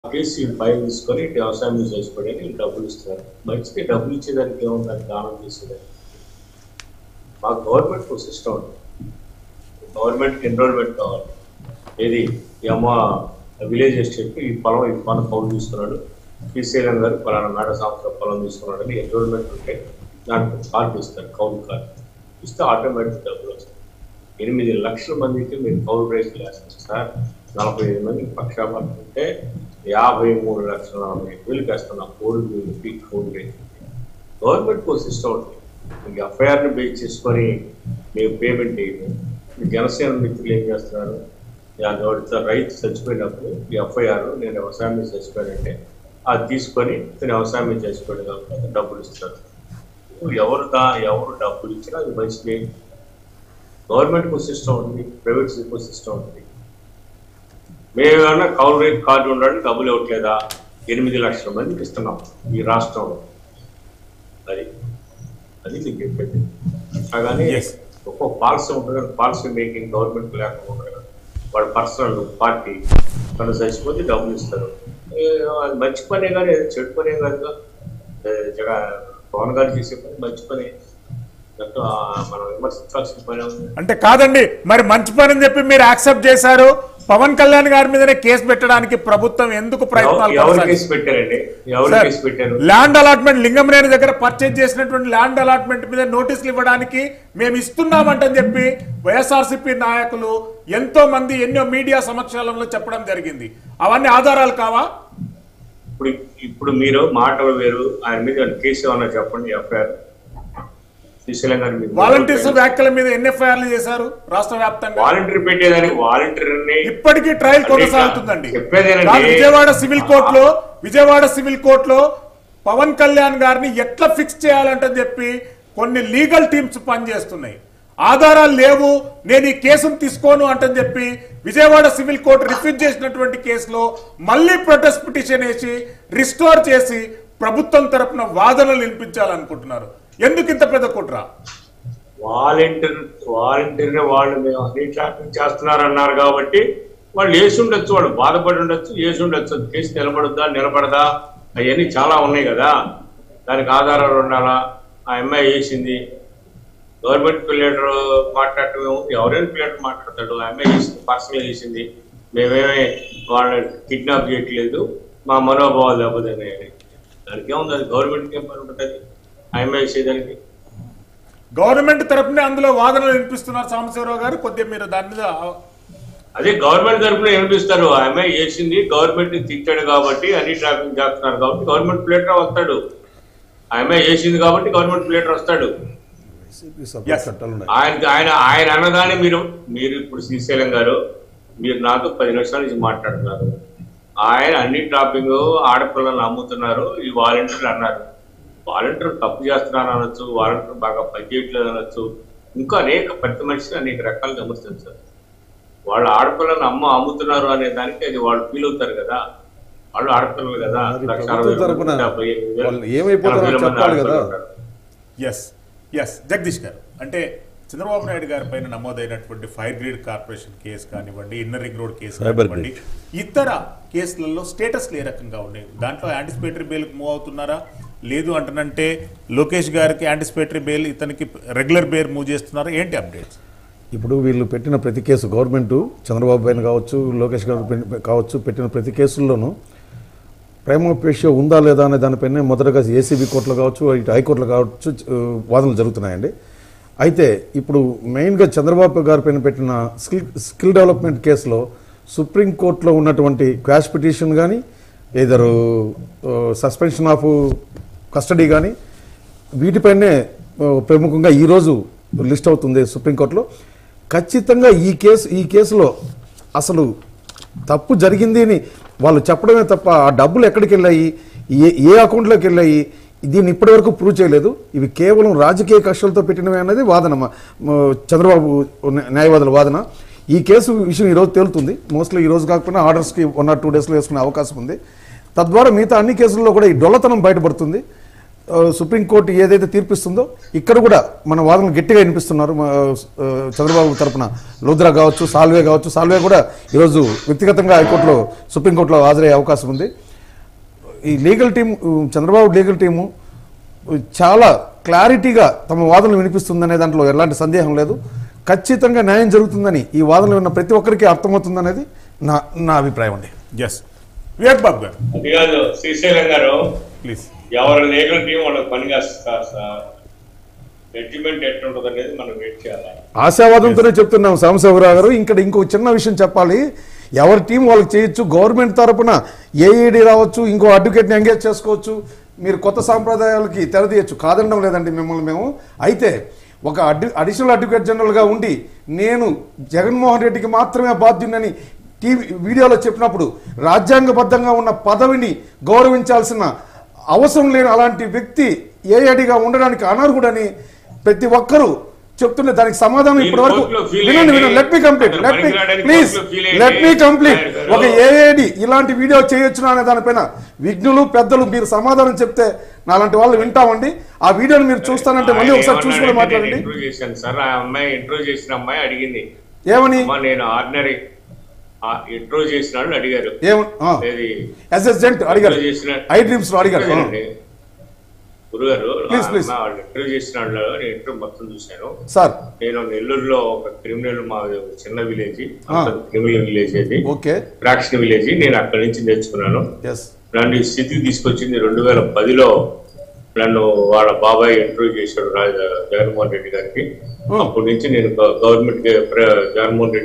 Case ఈ file తీసుకొని ఇటు వ్యవసాయం చేసుకోవడానికి వీళ్ళు డబ్బులు ఇస్తున్నారు మంచిగా డబ్బులు ఇచ్చేదానికి ఏముంది దానికి దానం చేసేదానికి మా గవర్నమెంట్ ఒక సిస్టమ్ ఉంది గవర్నమెంట్ ఎన్రోల్మెంట్ కావాలి ఏది ఈ అమ్మ విలేజెస్ చెప్పి ఈ పొలం ఈ పొలం కౌలు తీసుకున్నాడు శ్రీశైలం గారు పలానా నాట సంవత్సరం పొలం తీసుకున్నాడు అని ఎన్రోల్మెంట్ ఉంటే దాంట్లో కార్డు ఇస్తారు కౌలు కార్డు ఇస్తే ఆటోమేటిక్ డబ్బులు వస్తాయి ఎనిమిది లక్షల మందికి మీరు కౌలు రైతులు వేస్తారు సార్ నలభై ఐదు మందికి పక్షాపాతం ఉంటే యాభై మూడు లక్షల నలభై ఐదు వేలు వేస్తున్నాం కోడి వీళ్ళకి కౌలు రైతులకి గవర్నమెంట్ ఒక సిస్టమ్ ఉంటుంది మీకు ఎఫ్ఐఆర్ని బేస్ చేసుకొని మీకు పేమెంట్ చేయండి మీ జనసేన మిత్రులు ఏం చేస్తున్నారు దాని వాడితో రైతు చచ్చిపోయినప్పుడు ఈ ఎఫ్ఐఆర్ నేను వ్యవసాయం మీద చచ్చిపోయానంటే అది తీసుకొని నేను వ్యవసాయం మీద చచ్చిపోయాను కాబట్టి డబ్బులు ఇస్తారు ఎవరు దా ఎవరు డబ్బులు ఇచ్చినా అది మంచిది గవర్నమెంట్ సిస్టమ్ ఉంది ప్రైవేట్ సిస్టమ్ ఉంది మేమేమన్నా కౌలు రేట్ కార్డు ఉండడానికి డబ్బులు ఇవ్వట్లేదా ఎనిమిది లక్షల మందికి ఇస్తున్నాం ఈ రాష్ట్రంలో అది అది మీకు చెప్పేది అలాగని Yes. ఒక్కొక్క పాలసీ ఉంటుంది కదా పాలసీ మేకింగ్ గవర్నమెంట్ లేకపోతే కదా వాడు పర్సనల్ పార్టీ తను చచ్చిపోతే డబ్బులు ఇస్తారు ఏ, అది మంచి పనే కానీ అది చెడు పనే కాదు జగ పవన్ గారు చేసే పని మంచి పనే దాంట్లో ఆ, మనం విమర్శించాల్సిన పని ఉంది అంటే కాదండి మరి మంచి పని అని చెప్పి మీరు యాక్సెప్ట్ చేశారు పవన్ కళ్యాణ్ గారి మీదనే కేసు పెట్టడానికి ప్రభుత్వం ఎందుకు ప్రయత్నాలు ఎవరు కొనసాగిస్తుంది? కేసు పెట్టారండి ఎవరు సార్, కేసు పెట్టారు ల్యాండ్ అలాట్మెంట్ లింగంనేని దగ్గర పర్చేజ్ చేసినటువంటి ల్యాండ్ అలాట్మెంట్ మీద నోటీసులు ఇవ్వడానికి మేము ఇస్తున్నామంటని చెప్పి వైఎస్ఆర్సీపీ నాయకులు ఎంతో మంది ఎన్నో మీడియా సమక్షాలలో చెప్పడం జరిగింది అవన్నీ ఆధారాలు కావా ఇప్పుడు ఇప్పుడు మీరు మాటలు వేరు ఆయన మీద కేసు ఏమన్నా చెప్పండి ఎఫ్ఐఆర్ శ్రీశైలం గారి మీద వాలంటీర్స్ వ్యాఖ్యల మీద ఎన్ని ఎఫ్ఐఆర్లు చేశారు రాష్ట్ర వ్యాప్తంగా వాలంటీర్ పెట్టేదానికి వాలంటీర్ని ఇప్పటికీ ట్రయల్ కొనసాగుతుందండి చెప్పేదేనండి. కాదు, విజయవాడ సివిల్ కోర్టులో విజయవాడ సివిల్ కోర్టులో పవన్ కళ్యాణ్ గారిని ఎట్లా ఫిక్స్ చేయాలంటని చెప్పి కొన్ని లీగల్ టీమ్స్ పనిచేస్తున్నాయి ఆధారాలు లేవు నేను ఈ కేసును తీసుకోను అంటని చెప్పి విజయవాడ సివిల్ కోర్టు రిఫ్యూజ్ చేసినటువంటి కేసులో మళ్ళీ ప్రొటెస్ట్ పిటిషన్ వేసి రిస్టోర్ చేసి ప్రభుత్వం తరపున వాదనలు వినిపించాలనుకుంటున్నారు ఎందుకు ఇంత పెద్ద కుట్ర వాలంటీర్ వాలంటీర్ ని వాళ్ళు మేము హనీ ట్రాపింగ్ చేస్తున్నారు అన్నారు కాబట్టి వాళ్ళు వేసి ఉండొచ్చు వాళ్ళు బాధపడి ఉండొచ్చు వేసి ఉండొచ్చు అది కేసు నిలబడుద్దా నిలబడదా అవన్నీ చాలా ఉన్నాయి కదా దానికి ఆధారాలు ఉండాలా ఆ అమ్మాయి వేసింది గవర్నమెంట్ పిల్లలు మాట్లాడటం ఎవరైనా పిల్లలు మాట్లాడతాడు ఆ అమ్మాయి వేసింది పర్సనల్ వేసింది మేమేమి వాళ్ళని కిడ్నాప్ చేయట్లేదు మా మనోభావాలు దెబ్బతిన్నాయి అని దానికి ఏముంది అది గవర్నమెంట్కి ఏం పని ఉంటుంది ఆ అమ్మాయి వేసేదానికి గవర్నమెంట్ తరపునే అందులో వాదనలు వినిపిస్తున్నారు సాంబశివరావు గారు కొద్దిగా మీరు దాని మీద అదే గవర్నమెంట్ తరఫున ఏమిపిస్తారు ఆ అమ్మాయి చేసింది గవర్నమెంట్ ని తిట్టాడు కాబట్టి అన్ని ట్రాఫిక్ చేస్తున్నారు కాబట్టి గవర్నమెంట్ ప్లేటర్ వస్తాడు ఆ అమ్మాయి చేసింది కాబట్టి గవర్నమెంట్ ప్లేటర్ వస్తాడు వైసీపీ సభ్యుల చట్టాలు ఉన్నాయి ఆయన ఆయన ఆయన అన్నదాన్ని మీరు మీరు ఇప్పుడు శ్రీశైలం గారు మీరు నాతో పది నిమిషాల నుంచి మాట్లాడుతున్నారు ఆయన అన్ని టాపింగ్ ఆడపిల్లలు అమ్ముతున్నారు ఈ వాలంటీర్లు అన్నారు వాలంటీర్ తప్పు చేస్తున్నారు అనొచ్చు వాలంటీర్ బాగా పనిచేయట్లేదు అనొచ్చు ఇంకా అనేక ప్రతి మనిషిని అనేక రకాలు విమర్శించారు వాళ్ళు ఆడపిల్లలను అమ్మ అమ్ముతున్నారు అనే దానికి అది వాళ్ళు ఫీల్ అవుతారు కదా వాళ్ళు ఆడపిల్లలు కదా మరి లక్ష ప్రభుత్వం అరవై తరపున డెబ్బై ఎనిమిది వేలు, వాళ్ళు ఏమైపోతారో ఎనభై వేల మంది చెప్పాలి కదా. ఆడపిల్లలు ఉన్నారు. ఎస్ ఎస్ జగదీష్ గారు అంటే చంద్రబాబు నాయుడు గారి పైన నమోదైనటువంటి ఫైర్ గ్రేడ్ కార్పొరేషన్ కేసు కానివ్వండి inner ring road case Cyber కానివ్వండి ఇతర కేసులలో స్టేటస్లు ఏ రకంగా ఉన్నాయి దాంట్లో యాంటిసిపేటరీ బెయిల్కి మూవ్ అవుతున్నారా లేదు అంటనంటే లోకేష్ గారికి యాంటిసిపేటరీ బెయిల్ ఇతనికి రెగ్యులర్ బెయిల్ మూవ్ చేస్తున్నారా ఏంటి అప్డేట్స్ ఇప్పుడు వీళ్ళు పెట్టిన ప్రతి కేసు గవర్నమెంట్ చంద్రబాబు పైన కావచ్చు లోకేష్ గారు పైన కావచ్చు పెట్టిన ప్రతి కేసుల్లోనూ ప్రేమోపేక్ష ఉందా లేదా అనే దానిపైన మొదటగా ఏసీబీ కోర్టులో కావచ్చు ఇటు హైకోర్టులో కావచ్చు ఆ, వాదనలు జరుగుతున్నాయండి అయితే ఇప్పుడు మెయిన్గా చంద్రబాబు గారి పైన పెట్టిన స్కిల్ స్కిల్ డెవలప్మెంట్ కేసులో సుప్రీంకోర్టులో ఉన్నటువంటి క్వాష్ పిటిషన్ కానీ ఏదరు సస్పెన్షన్ ఆఫ్ కస్టడీ కానీ వీటిపైనే ఆ, ప్రముఖంగా ఈరోజు లిస్ట్ అవుతుంది సుప్రీంకోర్టులో ఖచ్చితంగా ఈ కేసు ఈ కేసులో అసలు తప్పు జరిగింది అని వాళ్ళు చెప్పడమే తప్ప ఆ డబ్బులు ఎక్కడికి వెళ్ళాయి ఏ ఏ అకౌంట్లోకి వెళ్ళాయి దీన్ని ఇప్పటివరకు ప్రూవ్ చేయలేదు ఇవి కేవలం రాజకీయ కక్షలతో పెట్టినవి అన్నది వాదన మా- మా చంద్రబాబు న్యా- న్యాయవాదుల వాదన ఈ కేసు విషయం ఈరోజు తేలుతుంది మోస్ట్లీ ఈ రోజు కాకపోయినా ఆర్డర్స్కి వన్ ఆర్ టూ డేస్లో వేసుకునే అవకాశం ఉంది తద్వారా మిగతా అన్ని కేసుల్లో కూడా ఈ డొల్లతనం బయటపడుతుంది ఆ, సుప్రీంకోర్టు ఏదైతే తీర్పిస్తుందో ఇక్కడ కూడా మన వాదనలు గట్టిగా వినిపిస్తున్నారు మా, ఆ, చంద్రబాబు తరపున లోద్రా కావచ్చు సాల్వే కావచ్చు సాల్వే కూడా ఈరోజు వ్యక్తిగతంగా హైకోర్టులో సుప్రీంకోర్టులో హాజరయ్యే అవకాశం ఉంది ఈ legal team Chandrababu legal team చాలా క్లారిటీగా తమ వాదనలు వినిపిస్తుందనే దాంట్లో ఎలాంటి సందేహం లేదు ఖచ్చితంగా న్యాయం జరుగుతుందని ఈ వాదనలు విన్న ప్రతి ఒక్కరికి అర్థమవుతుందనేది నా నా అభిప్రాయం అండి ఎస్ వివేక్ బాబు గారు అది కాదు శ్రీశైలం గారు ప్లీజ్ ఎవరి లీగల్ టీం వాళ్ళకి పని కాస్తారు సార్ జడ్జిమెంట్ ఎట్లుంటుంది అనేది మనం వెయిట్ చేయాలి ఆశావాదంతోనే చెప్తున్నాం సాంబశివరావు గారు ఇక్కడ ఇంకో చిన్న విషయం చెప్పాలి ఎవరి టీం వాళ్ళకి చేయొచ్చు గవర్నమెంట్ తరపున ఏఈడి రావచ్చు ఇంకో అడ్వకేట్ని ఎంగేజ్ చేసుకోవచ్చు మీరు కొత్త సాంప్రదాయాలకి తెరదీయచ్చు కాదనడం లేదండి మిమ్మల్ని మేము అయితే ఒక అడి అడిషనల్ అడ్వకేట్ జనరల్గా ఉండి నేను జగన్మోహన్ రెడ్డికి మాత్రమే బాధ్యునని టీవీ వీడియోలో చెప్పినప్పుడు రాజ్యాంగబద్ధంగా ఉన్న పదవిని గౌరవించాల్సిన అవసరం లేని అలాంటి వ్యక్తి ఏఐడిగా ఉండడానికి అనర్హుడని ప్రతి ఒక్కరూ చెప్తుండే దానికి సమాధానం మీరు ఇప్పటి వరకు కోర్టులో feel వినండి అయ్యండి. వినండి లెట్ మీ కంప్లీట్ అతను లెట్ మీ పనికిరాడని ప్లీజ్ కోర్టులో feel లెట్ మీ అయ్యండి. కంప్లీట్ ఆయన గారు. ఒక ఏఐడి ఇలాంటి వీడియో చేయొచ్చునా అనే దానిపైన విఘ్నులు పెద్దలు మీరు సమాధానం చెప్తే నాలాంటి వాళ్ళు వింటామండి ఆ వీడియోని మీరు చూస్తానంటే మళ్ళీ ఒకసారి చూసుకుని మాట్లాడండి ఇంటర్వ్యూ చేశాను సార్ ఆ అమ్మాయి ఇంటర్వ్యూ చేసిన అమ్మాయి అడిగింది ఏమని అమ్మా నేను ఆర్డినరీ ఇంటర్వ్యూ చేసిన వాళ్ళు అడిగారు ఏమని ఏది అసిస్టెంట్ అడిగారు ఇంటర్వ్యూ చేసిన ఐ డ్రీమ్స్ లో అడిగారు ఆ. అడిగారండి. గురుగారు Please, please. ఆ వాళ్ళు ఇంటర్వ్యూ చేసిన వాళ్ళు నేను ఇంటర్వ్యూ మొత్తం చూశాను సార్ నేను నెల్లూరులో ఒక క్రిమినల్ మా చిన్న విలేజ్ ఆ. క్రిమినల్ విలేజ్ అది ఓకే ఫ్రాక్షన్ విలేజ్ నేను అక్కడి నుంచి నేర్చుకున్నాను ఎస్ నన్ను ఈ స్థితికి తీసుకొచ్చింది రెండు వేల పదిలో నన్ను వాళ్ళ బాబాయ్ ఇంటర్వ్యూ చేశాడు రాజ జగన్మోహన్ రెడ్డి గారికి Hmm. అప్పటి నుంచి నేను గవర్నమెంట్ జగన్మోహన్ రెడ్డి